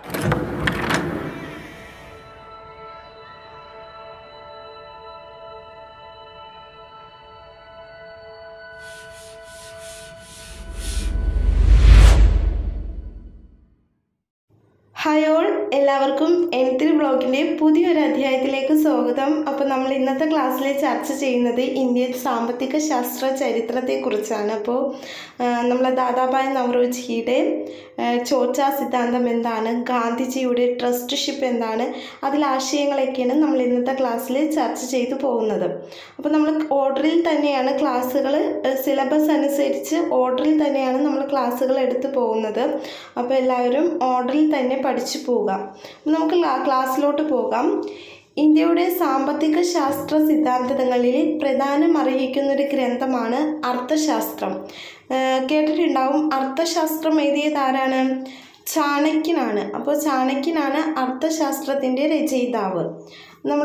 hi all എല്ലാവർക്കും എൻത്രി ബ്ലോഗിൻ്റെ പുതിയൊരു അധ്യായത്തിലേക്ക് സ്വാഗതം അപ്പോൾ നമ്മൾ ഇന്നത്തെ ക്ലാസ്സിൽ ചർച്ച ചെയ്യുന്നത് ഇന്ത്യൻ സാമ്പത്തിക ശാസ്ത്ര ചരിത്രത്തെക്കുറിച്ചാണ് അപ്പോൾ നമ്മൾ ദാദാഭായ് നവറോജിയുടെ ചോർച്ചാ സിദ്ധാന്തം എന്താണ് ഗാന്ധിജിയുടെ ട്രസ്റ്റ്ഷിപ്പ് എന്താണ് അതിൽ ആശയങ്ങളൊക്കെയാണ് നമ്മൾ ഇന്നത്തെ ക്ലാസ്സിൽ ചർച്ച ചെയ്തു പോകുന്നത് അപ്പോൾ നമ്മൾ ഓർഡറിൽ തന്നെയാണ് ക്ലാസ്സുകൾ സിലബസ് അനുസരിച്ച് ഓർഡറിൽ തന്നെയാണ് നമ്മൾ ക്ലാസ്സുകൾ എടുത്തു പോകുന്നത് അപ്പോൾ എല്ലാവരും ഓർഡറിൽ തന്നെ പഠിച്ചു പോകാം നമുക്ക് ക്ലാ- ക്ലാസ്സിലോട്ട് പോകാം ഇന്ത്യയുടെ സാമ്പത്തിക ശാസ്ത്ര സിദ്ധാന്തങ്ങളിൽ പ്രധാനം അറിയിക്കുന്ന ഒരു ഗ്രന്ഥമാണ് അർത്ഥശാസ്ത്രം ഏഹ് കേട്ടിട്ടുണ്ടാവും അർത്ഥശാസ്ത്രം എഴുതിയത് ആരാണ് ചാണക്യനാണ് അപ്പോൾ ചാണക്യനാണ് അർത്ഥശാസ്ത്രത്തിൻ്റെ രചയിതാവ് നമ്മൾ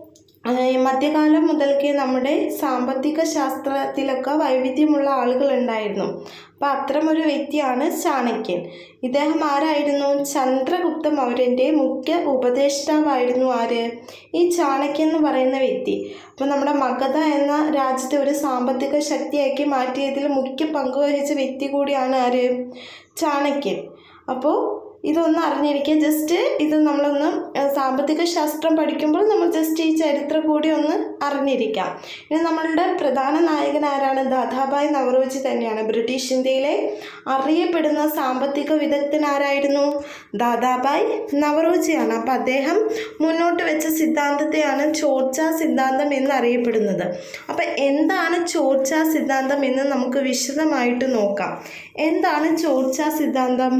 മധ്യകാലം മുതൽക്കേ നമ്മുടെ സാമ്പത്തിക ശാസ്ത്രത്തിലൊക്കെ വൈവിധ്യമുള്ള ആളുകൾ ഉണ്ടായിരുന്നു അപ്പോൾ അത്തരം ഒരു വ്യക്തിയാണ് ചാണക്യൻ ഇദ്ദേഹം ആരായിരുന്നു ചന്ദ്രഗുപ്ത മൗര്യൻ്റെ മുഖ്യ ഉപദേഷ്ടാവായിരുന്നു ആര് ഈ ചാണക്യൻ എന്ന് പറയുന്ന വ്യക്തി അപ്പോൾ നമ്മുടെ മഗധ എന്ന രാജ്യത്തെ ഒരു സാമ്പത്തിക ശക്തിയാക്കി മാറ്റിയതിൽ മുഖ്യ പങ്ക് വഹിച്ച വ്യക്തി കൂടിയാണ് ആര് ചാണക്യൻ അപ്പോൾ ഇതൊന്ന് അറിഞ്ഞിരിക്കുക ജസ്റ്റ് ഇത് നമ്മളൊന്ന് ഏഹ്, സാമ്പത്തിക ശാസ്ത്രം പഠിക്കുമ്പോൾ നമ്മൾ ജസ്റ്റ് ഈ ചരിത്രം കൂടി ഒന്ന് അറിഞ്ഞിരിക്കാം ഇനി നമ്മളുടെ പ്രധാന നായകൻ ആരാണ് ദാദാഭായ് നവറോജി തന്നെയാണ് ബ്രിട്ടീഷ് ഇന്ത്യയിലെ അറിയപ്പെടുന്ന സാമ്പത്തിക വിദഗ്ധൻ ആരായിരുന്നു ദാദാഭായ് നവറോജിയാണ് അപ്പോൾ അദ്ദേഹം മുന്നോട്ട് വെച്ച സിദ്ധാന്തത്തെയാണ് ചോർച്ചാ സിദ്ധാന്തം എന്ന് അറിയപ്പെടുന്നത് അപ്പോൾ എന്താണ് ചോർച്ചാ സിദ്ധാന്തം എന്ന് നമുക്ക് വിശദമായിട്ട് നോക്കാം എന്താണ് ചോർച്ചാ സിദ്ധാന്തം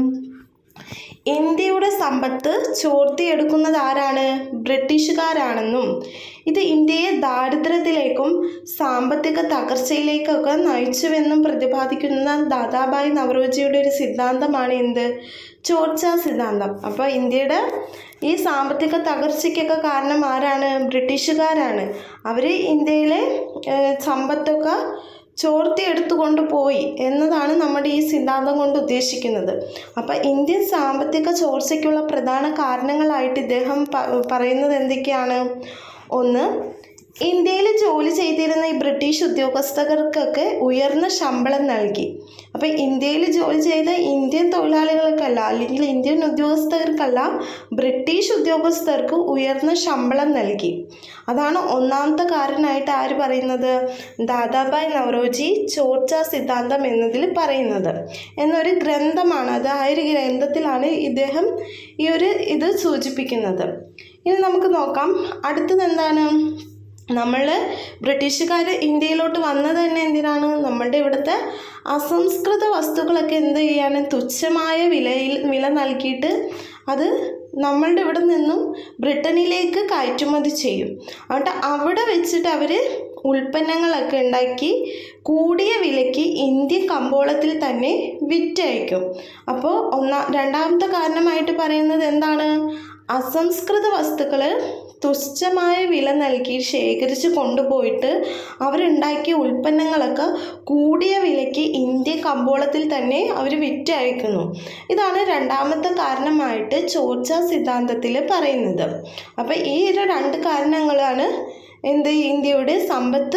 ഇന്ത്യയുടെ സമ്പത്ത് ചോർത്തിയെടുക്കുന്നത് ആരാണ് ബ്രിട്ടീഷുകാരാണെന്നും ഇത് ഇന്ത്യയെ ദാരിദ്ര്യത്തിലേക്കും സാമ്പത്തിക തകർച്ചയിലേക്കൊക്കെ നയിച്ചുവെന്നും പ്രതിപാദിക്കുന്ന ദാദാഭായ് നവറോജിയുടെ ഒരു സിദ്ധാന്തമാണ് എന്ത് ചോർച്ചാ സിദ്ധാന്തം അപ്പോൾ ഇന്ത്യയുടെ ഈ സാമ്പത്തിക തകർച്ചയ്ക്കൊക്കെ കാരണം ആരാണ് ബ്രിട്ടീഷുകാരാണ് അവർ ഇന്ത്യയിലെ ഏഹ്, സമ്പത്തൊക്കെ ചോർത്തിയെടുത്തുകൊണ്ട് പോയി എന്നതാണ് നമ്മുടെ ഈ സിദ്ധാന്തം കൊണ്ട് ഉദ്ദേശിക്കുന്നത് അപ്പം ഇന്ത്യൻ സാമ്പത്തിക ചോർച്ചയ്ക്കുള്ള പ്രധാന കാരണങ്ങളായിട്ട് ഇദ്ദേഹം പ- പറയുന്നത് എന്തൊക്കെയാണ് ഒന്ന് ഇന്ത്യയിൽ ജോലി ചെയ്തിരുന്ന ഈ ബ്രിട്ടീഷ് ഉദ്യോഗസ്ഥർക്കൊക്കെ ഉയർന്ന ശമ്പളം നൽകി അപ്പം ഇന്ത്യയിൽ ജോലി ചെയ്ത ഇന്ത്യൻ തൊഴിലാളികൾക്കല്ല അല്ലെങ്കിൽ ഇന്ത്യൻ ഉദ്യോഗസ്ഥർക്കല്ല ബ്രിട്ടീഷ് ഉദ്യോഗസ്ഥർക്ക് ഉയർന്ന ശമ്പളം നൽകി അതാണ് ഒന്നാമത്തെ കാരണമായിട്ട് ആര് പറയുന്നത് ദാദാഭായ് നവറോജി ചോർച്ച സിദ്ധാന്തം എന്നതിൽ പറയുന്നത് എന്നൊരു ഗ്രന്ഥമാണ് അത് ആ ഒരു ഗ്രന്ഥത്തിലാണ് ഇദ്ദേഹം ഈ ഒരു ഇത് സൂചിപ്പിക്കുന്നത് ഇനി നമുക്ക് നോക്കാം അടുത്തത് എന്താണ് നമ്മൾ ബ്രിട്ടീഷുകാർ ഇന്ത്യയിലോട്ട് വന്നത് തന്നെ എന്തിനാണ് നമ്മളുടെ ഇവിടുത്തെ അസംസ്കൃത വസ്തുക്കളൊക്കെ എന്ത് ചെയ്യാണ് തുച്ഛമായ വിലയിൽ വില നൽകിയിട്ട് അത് നമ്മളുടെ ഇവിടെ നിന്നും ബ്രിട്ടനിലേക്ക് കയറ്റുമതി ചെയ്യും എന്നിട്ട് അവിടെ വെച്ചിട്ട് അവർ ഉൽപ്പന്നങ്ങളൊക്കെ ഉണ്ടാക്കി കൂടിയ വിലയ്ക്ക് ഇന്ത്യൻ കമ്പോളത്തിൽ തന്നെ വിറ്റയക്കും അപ്പോൾ ഒന്നാ രണ്ടാമത്തെ കാരണമായിട്ട് പറയുന്നത് എന്താണ് അസംസ്കൃത വസ്തുക്കൾ തുച്ഛമായ വില നൽകി ശേഖരിച്ച് കൊണ്ടുപോയിട്ട് അവരുണ്ടാക്കിയ ഉൽപ്പന്നങ്ങളൊക്കെ കൂടിയ വിലയ്ക്ക് ഇന്ത്യൻ കമ്പോളത്തിൽ തന്നെ അവർ വിറ്റയക്കുന്നു ഇതാണ് രണ്ടാമത്തെ കാരണമായിട്ട് ചോർച്ച സിദ്ധാന്തത്തിൽ പറയുന്നത് അപ്പോൾ ഈ ഒരു രണ്ട് കാരണങ്ങളാണ് എന്ത് ഇന്ത്യയുടെ സമ്പത്ത്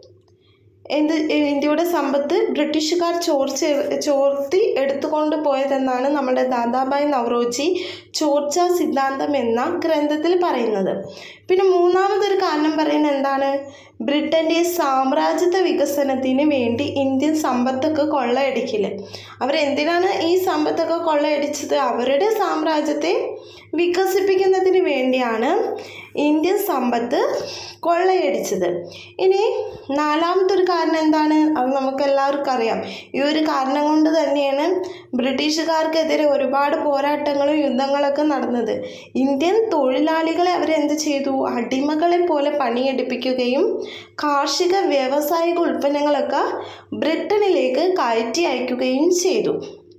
എന്ത് ഇന്ത്യയുടെ സമ്പത്ത് ബ്രിട്ടീഷുകാർ ചോർച്ച ചോർത്തി എടുത്തുകൊണ്ട് പോയതെന്നാണ് നമ്മുടെ ദാദാഭായ് നവറോജി ചോർച്ച സിദ്ധാന്തം എന്ന ഗ്രന്ഥത്തിൽ പറയുന്നത് പിന്നെ മൂന്നാമതൊരു കാരണം പറയുന്നത് എന്താണ് ബ്രിട്ടൻ്റെ സാമ്രാജ്യത്വ വികസനത്തിന് വേണ്ടി ഇന്ത്യൻ സമ്പത്തൊക്കെ കൊള്ളയടിക്കില്ല അവരെന്തിനാണ് ഈ സമ്പത്തൊക്കെ കൊള്ളയടിച്ചത് അവരുടെ സാമ്രാജ്യത്തെ വികസിപ്പിക്കുന്നതിന് വേണ്ടിയാണ് ഇന്ത്യൻ സമ്പത്ത് കൊള്ളയടിച്ചത് ഇനി നാലാമത്തെ ഒരു കാരണം എന്താണ് അത് നമുക്ക് എല്ലാവർക്കും അറിയാം ഈ ഒരു കാരണം കൊണ്ട് തന്നെയാണ് ബ്രിട്ടീഷുകാർക്കെതിരെ ഒരുപാട് പോരാട്ടങ്ങളും യുദ്ധങ്ങളൊക്കെ നടന്നത് ഇന്ത്യൻ തൊഴിലാളികളെ അവരെന്ത് ചെയ്തു അടിമകളെ പോലെ പണിയെടുപ്പിക്കുകയും കാർഷിക വ്യാവസായിക ഉൽപ്പന്നങ്ങളൊക്കെ ബ്രിട്ടനിലേക്ക് കയറ്റി അയക്കുകയും ചെയ്തു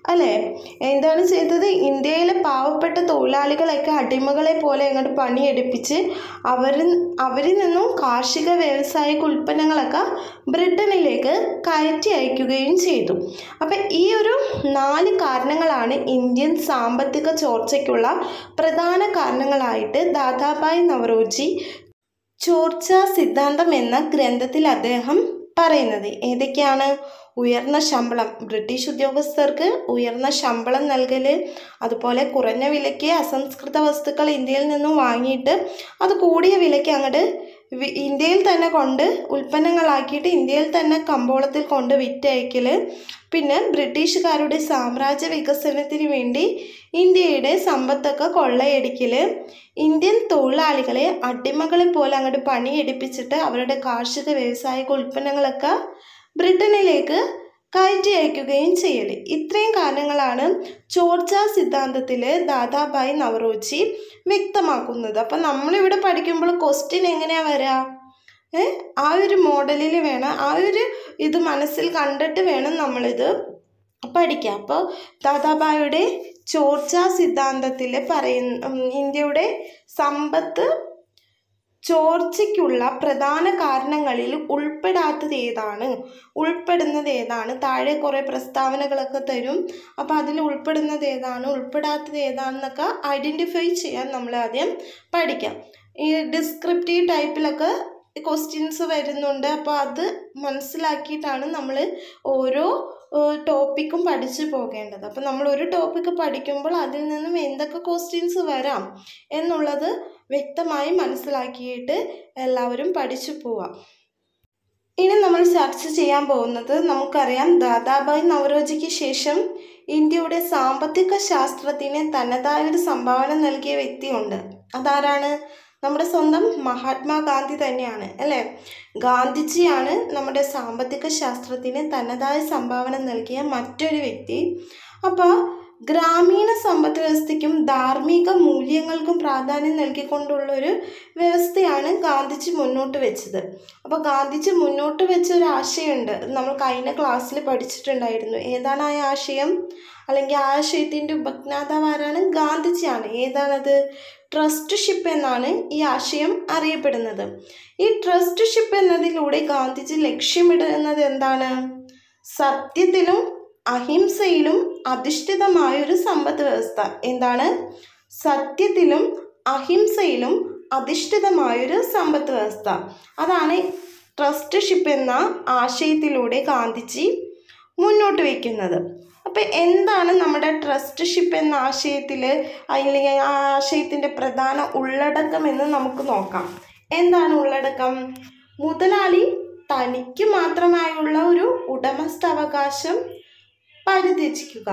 അല്ലേ എന്താണ് ചെയ്തത് ഇന്ത്യയിലെ പാവപ്പെട്ട തൊഴിലാളികളെയൊക്കെ അടിമകളെ പോലെ അങ്ങോട്ട് പണിയെടുപ്പിച്ച് അവരിൽ അവരിൽ നിന്നും കാർഷിക വ്യാവസായിക ഉൽപ്പന്നങ്ങളൊക്കെ ബ്രിട്ടനിലേക്ക് കയറ്റി അയക്കുകയും ചെയ്തു അപ്പം ഈ ഒരു നാല് കാരണങ്ങളാണ് ഇന്ത്യൻ സാമ്പത്തിക ചോർച്ചയ്ക്കുള്ള പ്രധാന കാരണങ്ങളായിട്ട് ദാദാബായ് നവറോജി ചോർച്ച സിദ്ധാന്തം എന്ന ഗ്രന്ഥത്തിൽ അദ്ദേഹം പറയുന്നത് ഏതൊക്കെയാണ് ഉയർന്ന ശമ്പളം ബ്രിട്ടീഷ് ഉദ്യോഗസ്ഥർക്ക് ഉയർന്ന ശമ്പളം നൽകൽ അതുപോലെ കുറഞ്ഞ വിലയ്ക്ക് അസംസ്കൃത വസ്തുക്കൾ ഇന്ത്യയിൽ നിന്നും വാങ്ങിയിട്ട് അത് കൂടിയ വിലയ്ക്ക് അങ്ങോട്ട് വി- ഇന്ത്യയിൽ തന്നെ കൊണ്ട് ഉൽപ്പന്നങ്ങളാക്കിയിട്ട് ഇന്ത്യയിൽ തന്നെ കമ്പോളത്തിൽ കൊണ്ട് വിറ്റയക്കൽ പിന്നെ ബ്രിട്ടീഷുകാരുടെ സാമ്രാജ്യ വികസനത്തിന് വേണ്ടി ഇന്ത്യയുടെ സമ്പത്തൊക്കെ കൊള്ളയടിക്കൽ ഇന്ത്യൻ തൊഴിലാളികളെ അടിമകളെ പോലെ അങ്ങോട്ട് പണിയെടുപ്പിച്ചിട്ട് അവരുടെ കാർഷിക വ്യാവസായിക ഉൽപ്പന്നങ്ങളൊക്കെ ബ്രിട്ടനിലേക്ക് കയറ്റി അയക്കുകയും ചെയ്യൽ ഇത്രയും കാരണങ്ങളാണ് ചോർച്ച സിദ്ധാന്തത്തിൽ ദാദാബായ് നവറോജി വ്യക്തമാക്കുന്നത് അപ്പം നമ്മളിവിടെ പഠിക്കുമ്പോൾ ക്വസ്റ്റ്യൻ എങ്ങനെയാണ് വരിക ഏ ആ ഒരു മോഡലിൽ വേണം ആ ഒരു ഇത് മനസ്സിൽ കണ്ടിട്ട് വേണം നമ്മളിത് പഠിക്കാം അപ്പോൾ ദാദാബായുടെ ചോർച്ച സിദ്ധാന്തത്തിൽ പറയുന്ന ഉം, ഇന്ത്യയുടെ സമ്പത്ത് ചോർച്ചയ്ക്കുള്ള പ്രധാന കാരണങ്ങളിൽ ഉൾപ്പെടാത്തത് ഏതാണ് ഉൾപ്പെടുന്നത് ഏതാണ് താഴെ കുറേ പ്രസ്താവനകളൊക്കെ തരും അപ്പോൾ അതിൽ ഉൾപ്പെടുന്നത് ഏതാണ് ഉൾപ്പെടാത്തത് ഏതാണെന്നൊക്കെ ഐഡൻറ്റിഫൈ ചെയ്യാൻ നമ്മൾ ആദ്യം പഠിക്കാം ഈ ഡിസ്ക്രിപ്റ്റീവ് ടൈപ്പിലൊക്കെ ക്വസ്റ്റ്യൻസ് വരുന്നുണ്ട് അപ്പോൾ അത് മനസ്സിലാക്കിയിട്ടാണ് നമ്മൾ ഓരോ ടോപ്പിക്കും പഠിച്ചു പോകേണ്ടത് അപ്പോൾ നമ്മൾ ഒരു ടോപ്പിക്ക് പഠിക്കുമ്പോൾ അതിൽ നിന്നും എന്തൊക്കെ ക്വസ്റ്റ്യൻസ് വരാം എന്നുള്ളത് വ്യക്തമായി മനസ്സിലാക്കിയിട്ട് എല്ലാവരും പഠിച്ചു പോവാം ഇനി നമ്മൾ ചർച്ച ചെയ്യാൻ പോകുന്നത് നമുക്കറിയാം ദാദാബായ് നവറോജിക്ക് ശേഷം ഇന്ത്യയുടെ സാമ്പത്തിക ശാസ്ത്രത്തിന് തനതായ ഒരു സംഭാവന നൽകിയ വ്യക്തിയുണ്ട് അതാരാണ് നമ്മുടെ സ്വന്തം മഹാത്മാഗാന്ധി തന്നെയാണ് അല്ലേ ഗാന്ധിജിയാണ് നമ്മുടെ സാമ്പത്തിക ശാസ്ത്രത്തിന് തനതായ സംഭാവന നൽകിയ മറ്റൊരു വ്യക്തി അപ്പോൾ ഗ്രാമീണ സമ്പദ് വ്യവസ്ഥയ്ക്കും ധാർമ്മിക മൂല്യങ്ങൾക്കും പ്രാധാന്യം നൽകിക്കൊണ്ടുള്ള ഒരു വ്യവസ്ഥയാണ് ഗാന്ധിജി മുന്നോട്ട് വെച്ചത് അപ്പോൾ ഗാന്ധിജി മുന്നോട്ട് വെച്ച ഒരു ആശയമുണ്ട് നമ്മൾ കഴിഞ്ഞ ക്ലാസ്സിൽ പഠിച്ചിട്ടുണ്ടായിരുന്നു ഏതാണ് ആ ആശയം അല്ലെങ്കിൽ ആ ആശയത്തിൻ്റെ ഉപജ്ഞാതാവ് ആരാണ് ഗാന്ധിജിയാണ് ഏതാണത് ട്രസ്റ്റ്ഷിപ്പ് എന്നാണ് ഈ ആശയം അറിയപ്പെടുന്നത് ഈ ട്രസ്റ്റ്ഷിപ്പ് എന്നതിലൂടെ ഗാന്ധിജി ലക്ഷ്യമിടുന്നത് എന്താണ് സത്യത്തിലും അഹിംസയിലും അധിഷ്ഠിതമായൊരു സമ്പദ് വ്യവസ്ഥ എന്താണ് സത്യത്തിലും അഹിംസയിലും അധിഷ്ഠിതമായൊരു സമ്പദ് വ്യവസ്ഥ അതാണ് ട്രസ്റ്റ്ഷിപ്പ് എന്ന ആശയത്തിലൂടെ ഗാന്ധിജി മുന്നോട്ട് വയ്ക്കുന്നത് അപ്പം എന്താണ് നമ്മുടെ ട്രസ്റ്റ്ഷിപ്പ് എന്ന ആശയത്തിൽ അല്ലെങ്കിൽ ആ ആശയത്തിൻ്റെ പ്രധാന ഉള്ളടക്കം എന്ന് നമുക്ക് നോക്കാം എന്താണ് ഉള്ളടക്കം മുതലാളി തനിക്ക് മാത്രമായുള്ള ഒരു ഉടമസ്ഥാവകാശം പരിത്യജിക്കുക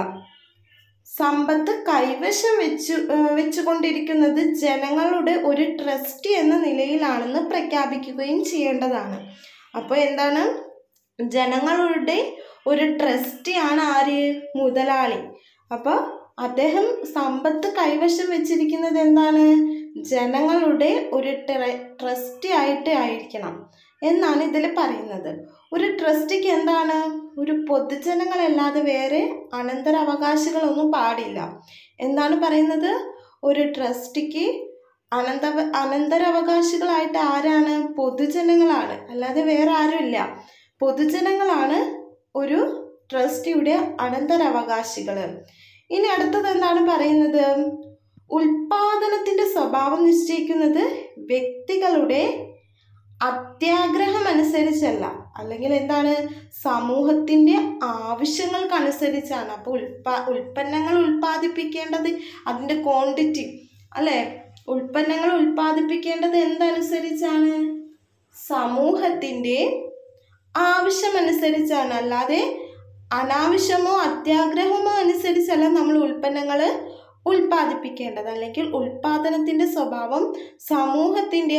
സമ്പത്ത് കൈവശം വെച്ചു ഏഹ് വെച്ചുകൊണ്ടിരിക്കുന്നത് ജനങ്ങളുടെ ഒരു ട്രസ്റ്റ് എന്ന നിലയിലാണെന്ന് പ്രഖ്യാപിക്കുകയും ചെയ്യേണ്ടതാണ് അപ്പോൾ എന്താണ് ജനങ്ങളുടെ ഒരു ട്രസ്റ്റിയാണ് ആര് മുതലാളി അപ്പോൾ അദ്ദേഹം സമ്പത്ത് കൈവശം വെച്ചിരിക്കുന്നത് എന്താണ് ജനങ്ങളുടെ ഒരു ട്രസ്റ്റി ആയിട്ട് ആയിരിക്കണം എന്നാണ് ഇതിൽ പറയുന്നത് ഒരു ട്രസ്റ്റിക്ക് എന്താണ് ഒരു പൊതുജനങ്ങളല്ലാതെ വേറെ അനന്തരാവകാശികളൊന്നും പാടില്ല എന്താണ് പറയുന്നത് ഒരു ട്രസ്റ്റിക്ക് അനന്ത അനന്തരാവകാശികളായിട്ട് ആരാണ് പൊതുജനങ്ങളാണ് അല്ലാതെ വേറെ ആരുമില്ല പൊതുജനങ്ങളാണ് ഒരു ട്രസ്റ്റിയുടെ അനന്തരാവകാശികൾ ഇനി അടുത്തത് എന്താണ് പറയുന്നത് ഉൽപാദനത്തിൻ്റെ സ്വഭാവം നിശ്ചയിക്കുന്നത് വ്യക്തികളുടെ അത്യാഗ്രഹം അനുസരിച്ചല്ല അല്ലെങ്കിൽ എന്താണ് സമൂഹത്തിൻ്റെ ആവശ്യങ്ങൾക്കനുസരിച്ചാണ് അപ്പോൾ ഉൽപാ ഉൽപ്പന്നങ്ങൾ ഉൽപ്പാദിപ്പിക്കേണ്ടത് അതിൻ്റെ ക്വാണ്ടിറ്റി അല്ലേ ഉൽപ്പന്നങ്ങൾ ഉൽപ്പാദിപ്പിക്കേണ്ടത് എന്തനുസരിച്ചാണ് സമൂഹത്തിൻ്റെ ആവശ്യമനുസരിച്ചാണ് അല്ലാതെ അനാവശ്യമോ അത്യാഗ്രഹമോ അനുസരിച്ചല്ല നമ്മൾ ഉൽപ്പന്നങ്ങൾ ഉൽപ്പാദിപ്പിക്കേണ്ടത് അല്ലെങ്കിൽ ഉൽപ്പാദനത്തിൻ്റെ സ്വഭാവം സമൂഹത്തിൻ്റെ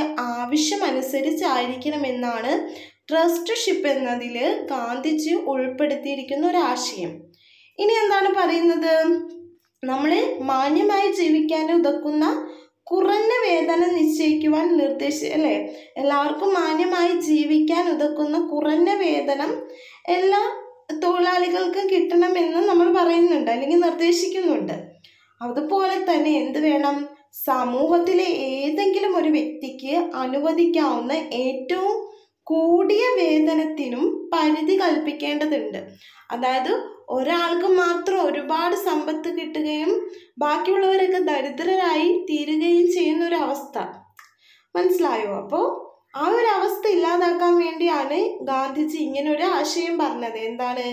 ആവശ്യമനുസരിച്ചായിരിക്കണമെന്നാണ് ട്രസ്റ്റ്ഷിപ്പ് എന്നതിൽ ഗാന്ധിജി ഉൾപ്പെടുത്തിയിരിക്കുന്ന ഒരു ആശയം ഇനി എന്താണ് പറയുന്നത് നമ്മൾ മാന്യമായി ജീവിക്കാൻ ഉതക്കുന്ന കുറഞ്ഞ വേതനം നിശ്ചയിക്കുവാൻ നിർദ്ദേശി അല്ലേ എല്ലാവർക്കും മാന്യമായി ജീവിക്കാൻ ഉതക്കുന്ന കുറഞ്ഞ വേതനം എല്ലാ തൊഴിലാളികൾക്കും കിട്ടണമെന്ന് നമ്മൾ പറയുന്നുണ്ട് അല്ലെങ്കിൽ നിർദ്ദേശിക്കുന്നുണ്ട് അതുപോലെ തന്നെ എന്ത് വേണം സമൂഹത്തിലെ ഏതെങ്കിലും ഒരു വ്യക്തിക്ക് അനുവദിക്കാവുന്ന ഏറ്റവും കൂടിയ വേതനത്തിനും പരിധി കൽപ്പിക്കേണ്ടതുണ്ട് അതായത് ഒരാൾക്ക് മാത്രം ഒരുപാട് സമ്പത്ത് കിട്ടുകയും ബാക്കിയുള്ളവരൊക്കെ ദരിദ്രരായി തീരുകയും ചെയ്യുന്ന ഒരു അവസ്ഥ മനസ്സിലായോ അപ്പോൾ ആ ഒരു അവസ്ഥ ഇല്ലാതാക്കാൻ വേണ്ടിയാണ് ഗാന്ധിജി ഇങ്ങനെ ഒരു ആശയം പറഞ്ഞത് എന്താണ്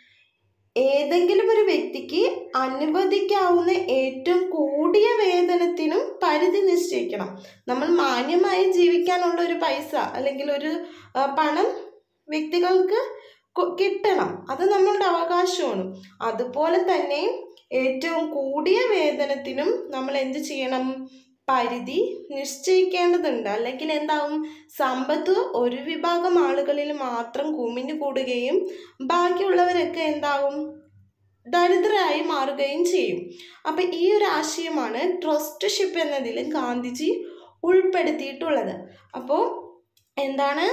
ഏതെങ്കിലും ഒരു വ്യക്തിക്ക് അനുവദിക്കാവുന്ന ഏറ്റവും കൂടിയ വേതനത്തിനും പരിധി നിശ്ചയിക്കണം നമ്മൾ മാന്യമായി ജീവിക്കാനുള്ള ഒരു പൈസ അല്ലെങ്കിൽ ഒരു ആ, പണം വ്യക്തികൾക്ക് കൊ- കിട്ടണം അത് നമ്മളുടെ അവകാശമാണ് അതുപോലെ തന്നെ ഏറ്റവും കൂടിയ വേതനത്തിനും നമ്മൾ എന്ത് ചെയ്യണം പരിധി നിശ്ചയിക്കേണ്ടതുണ്ട് അല്ലെങ്കിൽ എന്താവും സമ്പത്ത് ഒരു വിഭാഗം ആളുകളിൽ മാത്രം കുമിഞ്ഞു കൂടുകയും ബാക്കിയുള്ളവരൊക്കെ എന്താവും ദരിദ്രരായി മാറുകയും ചെയ്യും അപ്പം ഈ ഒരു ആശയമാണ് ട്രസ്റ്റ്ഷിപ്പ് എന്നതിൽ ഗാന്ധിജി ഉൾപ്പെടുത്തിയിട്ടുള്ളത് അപ്പോൾ എന്താണ്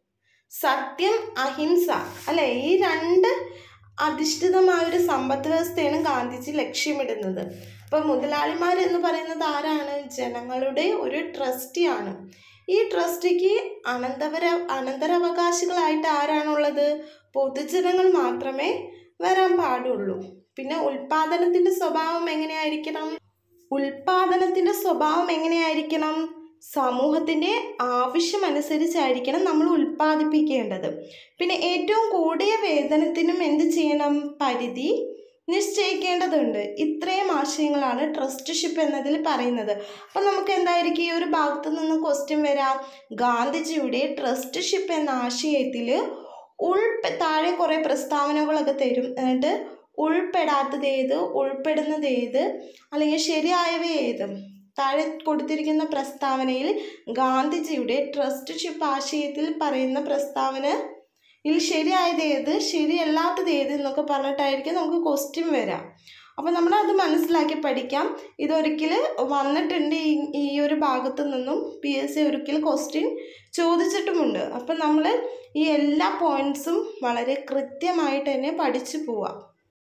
സത്യം അഹിംസ അല്ലെ ഈ രണ്ട് അധിഷ്ഠിതമായ ഒരു സമ്പദ് വ്യവസ്ഥയാണ് ഗാന്ധിജി ലക്ഷ്യമിടുന്നത് അപ്പോൾ മുതലാളിമാർ എന്ന് പറയുന്നത് ആരാണ് ജനങ്ങളുടെ ഒരു ട്രസ്റ്റിയാണ് ഈ ട്രസ്റ്റിക്ക് അനന്തര അനന്തരാവകാശികളായിട്ട് ആരാണുള്ളത് പൊതുജനങ്ങൾ മാത്രമേ വരാൻ പാടുള്ളൂ പിന്നെ ഉൽപാദനത്തിൻ്റെ സ്വഭാവം എങ്ങനെയായിരിക്കണം ഉൽപാദനത്തിൻ്റെ സ്വഭാവം എങ്ങനെയായിരിക്കണം സമൂഹത്തിൻ്റെ ആവശ്യമനുസരിച്ചായിരിക്കണം നമ്മൾ ഉൽപ്പാദിപ്പിക്കേണ്ടത് പിന്നെ ഏറ്റവും കൂടിയ വേതനത്തിനും എന്ത് ചെയ്യണം പരിധി നിശ്ചയിക്കേണ്ടതുണ്ട് ഇത്രയും ആശയങ്ങളാണ് ട്രസ്റ്റ്ഷിപ്പ് എന്നതിൽ പറയുന്നത് അപ്പം നമുക്ക് എന്തായിരിക്കും ഈ ഒരു ഭാഗത്തു നിന്ന് ക്വസ്റ്റ്യൻ വരാം ഗാന്ധിജിയുടെ ട്രസ്റ്റ്ഷിപ്പ് എന്ന ആശയത്തിൽ ഉൾപ്പെ താഴെ കുറേ പ്രസ്താവനകളൊക്കെ തരും എന്നിട്ട് ഉൾപ്പെടാത്തത് ഏത് ഉൾപ്പെടുന്നത് ഏത് അല്ലെങ്കിൽ ശരിയായവ ഏത് താഴെ കൊടുത്തിരിക്കുന്ന പ്രസ്താവനയിൽ ഗാന്ധിജിയുടെ ട്രസ്റ്റ്ഷിപ്പ് ആശയത്തിൽ പറയുന്ന പ്രസ്താവന ഇതിൽ ശരിയായത് ഏത് ശരിയല്ലാത്തത് ഏത് എന്നൊക്കെ പറഞ്ഞിട്ടായിരിക്കും നമുക്ക് ക്വസ്റ്റ്യൻ വരാം അപ്പോൾ നമ്മൾ അത് മനസ്സിലാക്കി പഠിക്കാം ഇതൊരിക്കൽ വന്നിട്ടുണ്ട് ഈ ഈ ഒരു ഭാഗത്തു നിന്നും പി എസ് സി ഒരിക്കൽ ക്വസ്റ്റ്യൻ ചോദിച്ചിട്ടുമുണ്ട് അപ്പം നമ്മൾ ഈ എല്ലാ പോയിന്റ്സും വളരെ കൃത്യമായിട്ട് തന്നെ പഠിച്ചു പോവാം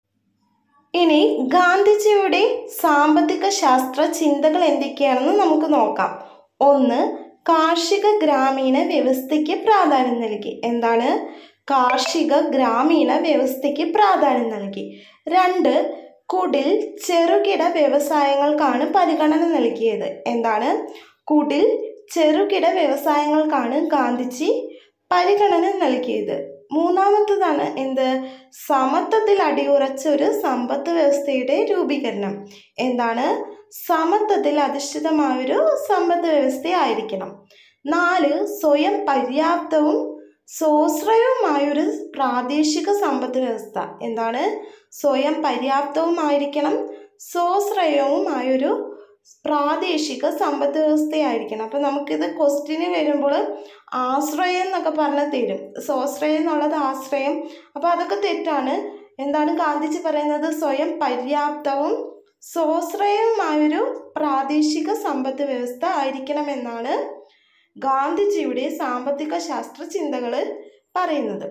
ഇനി ഗാന്ധിജിയുടെ സാമ്പത്തിക ശാസ്ത്ര ചിന്തകൾ എന്തൊക്കെയാണെന്ന് നമുക്ക് നോക്കാം ഒന്ന് കാർഷിക ഗ്രാമീണ വ്യവസ്ഥയ്ക്ക് പ്രാധാന്യം നൽകി എന്താണ് കാർഷിക ഗ്രാമീണ വ്യവസ്ഥയ്ക്ക് പ്രാധാന്യം നൽകി രണ്ട് കുടിൽ ചെറുകിട വ്യവസായങ്ങൾക്കാണ് പരിഗണന നൽകിയത് എന്താണ് കുടിൽ ചെറുകിട വ്യവസായങ്ങൾക്കാണ് ഗാന്ധിജി പരിഗണന നൽകിയത് മൂന്നാമത്തതാണ് എന്ത് സമത്വത്തിൽ അടിയുറച്ച ഒരു സമ്പത്ത് വ്യവസ്ഥയുടെ രൂപീകരണം എന്താണ് സമത്വത്തിൽ അധിഷ്ഠിതമായൊരു സമ്പദ് വ്യവസ്ഥയായിരിക്കണം നാല് സ്വയം പര്യാപ്തവും സ്വാശ്രയവുമായൊരു പ്രാദേശിക സമ്പദ് വ്യവസ്ഥ എന്താണ് സ്വയം പര്യാപ്തവുമായിരിക്കണം സ്വാശ്രയവുമായൊരു പ്രാദേശിക സമ്പദ് വ്യവസ്ഥയായിരിക്കണം അപ്പം നമുക്കിത് ക്വസ്റ്റ്യന് വരുമ്പോൾ ആശ്രയം എന്നൊക്കെ പറഞ്ഞ് തരും സ്വാശ്രയം എന്നുള്ളത് ആശ്രയം അപ്പോൾ അതൊക്കെ തെറ്റാണ് എന്താണ് ഗാന്ധിജി പറയുന്നത് സ്വയം പര്യാപ്തവും സ്വാശ്രയവുമായൊരു പ്രാദേശിക സമ്പദ് വ്യവസ്ഥ ആയിരിക്കണമെന്നാണ് ഗാന്ധിജിയുടെ സാമ്പത്തിക ശാസ്ത്ര ചിന്തകൾ പറയുന്നത്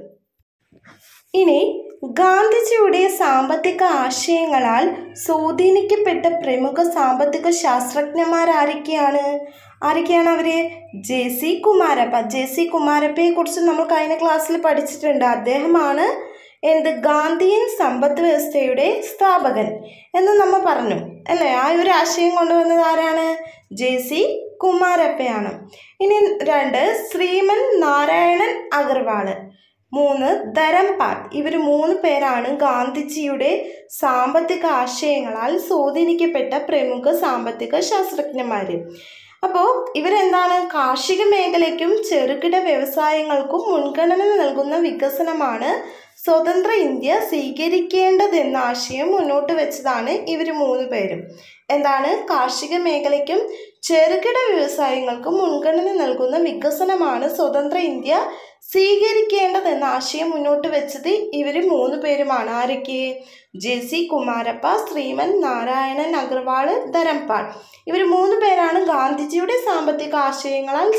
ഇനി ഗാന്ധിജിയുടെ സാമ്പത്തിക ആശയങ്ങളാൽ സ്വാധീനിക്കപ്പെട്ട പ്രമുഖ സാമ്പത്തിക ശാസ്ത്രജ്ഞന്മാർ ആരൊക്കെയാണ് ആരൊക്കെയാണ് അവർ J C Kumarappa J C കുമാരപ്പയെ കുറിച്ച് നമ്മൾ കഴിഞ്ഞ ക്ലാസ്സിൽ പഠിച്ചിട്ടുണ്ട് അദ്ദേഹമാണ് എന്ത് ഗാന്ധിയൻ സമ്പദ് വ്യവസ്ഥയുടെ സ്ഥാപകൻ എന്ന് നമ്മൾ പറഞ്ഞു അല്ലേ ആ ഒരു ആശയം കൊണ്ടുവന്നത് ആരാണ് ജെ സി കുമാരപ്പയാണ് ഇനി രണ്ട് ശ്രീമൻ നാരായണൻ അഗർവാള് മൂന്ന് ധരംപാൽ ഇവർ മൂന്ന് പേരാണ് ഗാന്ധിജിയുടെ സാമ്പത്തിക ആശയങ്ങളാൽ സ്വാധീനിക്കപ്പെട്ട പ്രമുഖ സാമ്പത്തിക ശാസ്ത്രജ്ഞന്മാർ അപ്പോൾ ഇവരെന്താണ് കാർഷിക മേഖലയ്ക്കും ചെറുകിട വ്യവസായങ്ങൾക്കും മുൻഗണന നൽകുന്ന വികസനമാണ് സ്വതന്ത്ര ഇന്ത്യ സ്വീകരിക്കേണ്ടതെന്ന ആശയം മുന്നോട്ട് വെച്ചതാണ് ഇവർ മൂന്ന് പേരും എന്താണ് കാർഷിക മേഖലയ്ക്കും ചെറുകിട വ്യവസായങ്ങൾക്കും മുൻഗണന നൽകുന്ന വികസനമാണ് സ്വതന്ത്ര ഇന്ത്യ സ്വീകരിക്കേണ്ടതെന്ന ആശയം മുന്നോട്ട് വെച്ചത് ഇവർ മൂന്ന് പേരുമാണ് ആരൊക്കെ ജെ സി കുമാരപ്പ ശ്രീമൻ നാരായണൻ അഗർവാൾ ധരംപാൽ ഇവർ മൂന്ന് പേരാണ് ഗാന്ധിജിയുടെ സാമ്പത്തിക ആശയങ്ങളാൽ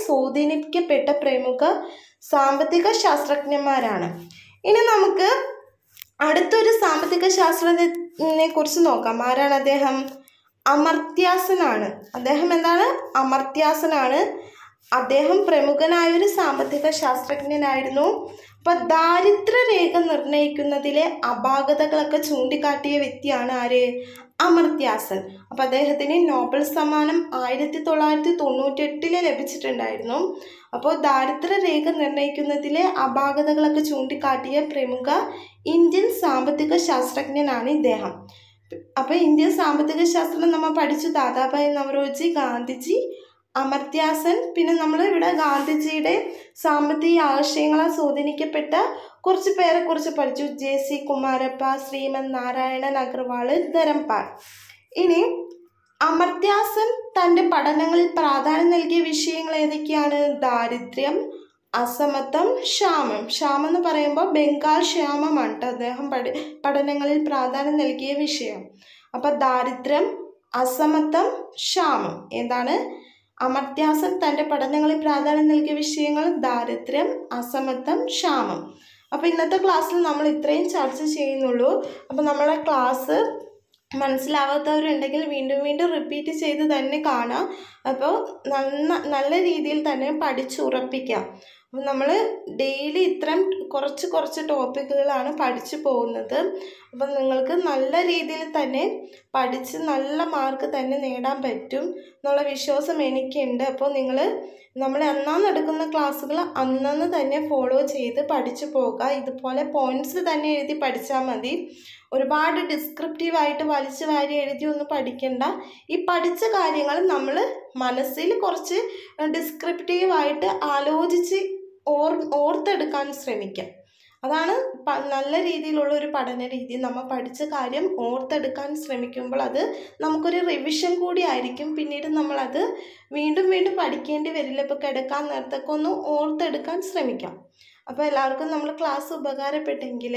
സ്വാധീനിക്കപ്പെട്ട പ്രമുഖ സാമ്പത്തിക ശാസ്ത്രജ്ഞന്മാരാണ് ഇനി നമുക്ക് അടുത്തൊരു സാമ്പത്തിക ശാസ്ത്രജ്ഞനെ കുറിച്ച് നോക്കാം ആരാണ് അദ്ദേഹം അമർത്യാസനാണ് അദ്ദേഹം എന്താണ് അമർത്യാസനാണ് അദ്ദേഹം പ്രമുഖനായൊരു സാമ്പത്തിക ശാസ്ത്രജ്ഞനായിരുന്നു അപ്പൊ ദാരിദ്ര്യ രേഖ നിർണ്ണയിക്കുന്നതിലെ അപാകതകളൊക്കെ ചൂണ്ടിക്കാട്ടിയ വ്യക്തിയാണ് ആര് അമർത്യാസൻ അപ്പൊ അദ്ദേഹത്തിന് നോബൽ സമ്മാനം ആയിരത്തി തൊള്ളായിരത്തി തൊണ്ണൂറ്റി എട്ടില് ലഭിച്ചിട്ടുണ്ടായിരുന്നു അപ്പോൾ ദാരിദ്ര്യ രേഖ നിർണ്ണയിക്കുന്നതിലെ അപാകതകളൊക്കെ ചൂണ്ടിക്കാട്ടിയ പ്രമുഖ ഇന്ത്യൻ സാമ്പത്തിക ശാസ്ത്രജ്ഞനാണ് ഇദ്ദേഹം അപ്പോൾ ഇന്ത്യൻ സാമ്പത്തിക ശാസ്ത്രം നമ്മൾ പഠിച്ചു ദാദാഭായ് നവറോജി ഗാന്ധിജി അമർത്യാസൻ പിന്നെ നമ്മൾ ഇവിടെ ഗാന്ധിജിയുടെ സാമ്പത്തിക ആശയങ്ങളാൽ സ്വാധീനിക്കപ്പെട്ട കുറച്ച് പേരെ കുറിച്ച് പഠിച്ചു ജെ സി കുമാരപ്പ ശ്രീമൻ നാരായണൻ അഗർവാൾ ധരംപാൽ ഇനി അമർത്യാസൻ തൻ്റെ പഠനങ്ങളിൽ പ്രാധാന്യം നൽകിയ വിഷയങ്ങൾ ഏതൊക്കെയാണ് ദാരിദ്ര്യം അസമത്വം ക്ഷാമം ക്ഷാമം എന്ന് പറയുമ്പോൾ ബംഗാൾ ക്ഷാമമാണ് ട്ടോ അദ്ദേഹം പഠി പഠനങ്ങളിൽ പ്രാധാന്യം നൽകിയ വിഷയം അപ്പം ദാരിദ്ര്യം അസമത്വം ക്ഷാമം എന്താണ് അമർത്യാസൻ തൻ്റെ പഠനങ്ങളിൽ പ്രാധാന്യം നൽകിയ വിഷയങ്ങൾ ദാരിദ്ര്യം അസമത്വം ക്ഷാമം അപ്പോൾ ഇന്നത്തെ ക്ലാസ്സിൽ നമ്മൾ ഇത്രയും ചർച്ച ചെയ്യുന്നുള്ളൂ അപ്പോൾ നമ്മളെ ക്ലാസ് മനസ്സിലാവാത്തവരുണ്ടെങ്കിൽ വീണ്ടും വീണ്ടും റിപ്പീറ്റ് ചെയ്ത് തന്നെ കാണാം അപ്പോൾ നന്ന നല്ല രീതിയിൽ തന്നെ പഠിച്ചുറപ്പിക്കാം അപ്പം നമ്മൾ ഡെയിലി ഇത്രയും കുറച്ച് കുറച്ച് ടോപ്പിക്കുകളാണ് പഠിച്ചു പോകുന്നത് അപ്പം നിങ്ങൾക്ക് നല്ല രീതിയിൽ തന്നെ പഠിച്ച് നല്ല മാർക്ക് തന്നെ നേടാൻ പറ്റും എന്നുള്ള വിശ്വാസം എനിക്കുണ്ട് അപ്പോൾ നിങ്ങൾ നമ്മൾ അന്നാന്ന് എടുക്കുന്ന ക്ലാസ്സുകൾ അന്നന്ന് തന്നെ ഫോളോ ചെയ്ത് പഠിച്ചു പോകുക ഇതുപോലെ പോയിന്റ്സ് തന്നെ എഴുതി പഠിച്ചാൽ മതി ഒരുപാട് ഡിസ്ക്രിപ്റ്റീവായിട്ട് വലിച്ചു വാരി എഴുതി ഒന്നും പഠിക്കണ്ട ഈ പഠിച്ച കാര്യങ്ങൾ നമ്മൾ മനസ്സിൽ കുറച്ച് ഡിസ്ക്രിപ്റ്റീവായിട്ട് ആലോചിച്ച് ഓർ ഓർത്തെടുക്കാൻ ശ്രമിക്കാം അതാണ് പ- നല്ല രീതിയിലുള്ള ഒരു പഠന രീതി നമ്മൾ പഠിച്ച കാര്യം ഓർത്തെടുക്കാൻ ശ്രമിക്കുമ്പോൾ അത് നമുക്കൊരു റിവിഷൻ കൂടി ആയിരിക്കും പിന്നീട് നമ്മളത് വീണ്ടും വീണ്ടും പഠിക്കേണ്ടി വരില്ല ഇപ്പോൾ കിടക്കാൻ നേരത്തൊക്കെ ഒന്ന് ഓർത്തെടുക്കാൻ ശ്രമിക്കാം അപ്പോൾ എല്ലാവർക്കും നമ്മൾ ക്ലാസ് ഉപകാരപ്പെട്ടെങ്കിൽ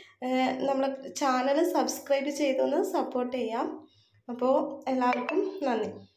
നമ്മളെ ചാനൽ സബ്സ്ക്രൈബ് ചെയ്തൊന്ന് സപ്പോർട്ട് ചെയ്യാം അപ്പോൾ എല്ലാവർക്കും നന്ദി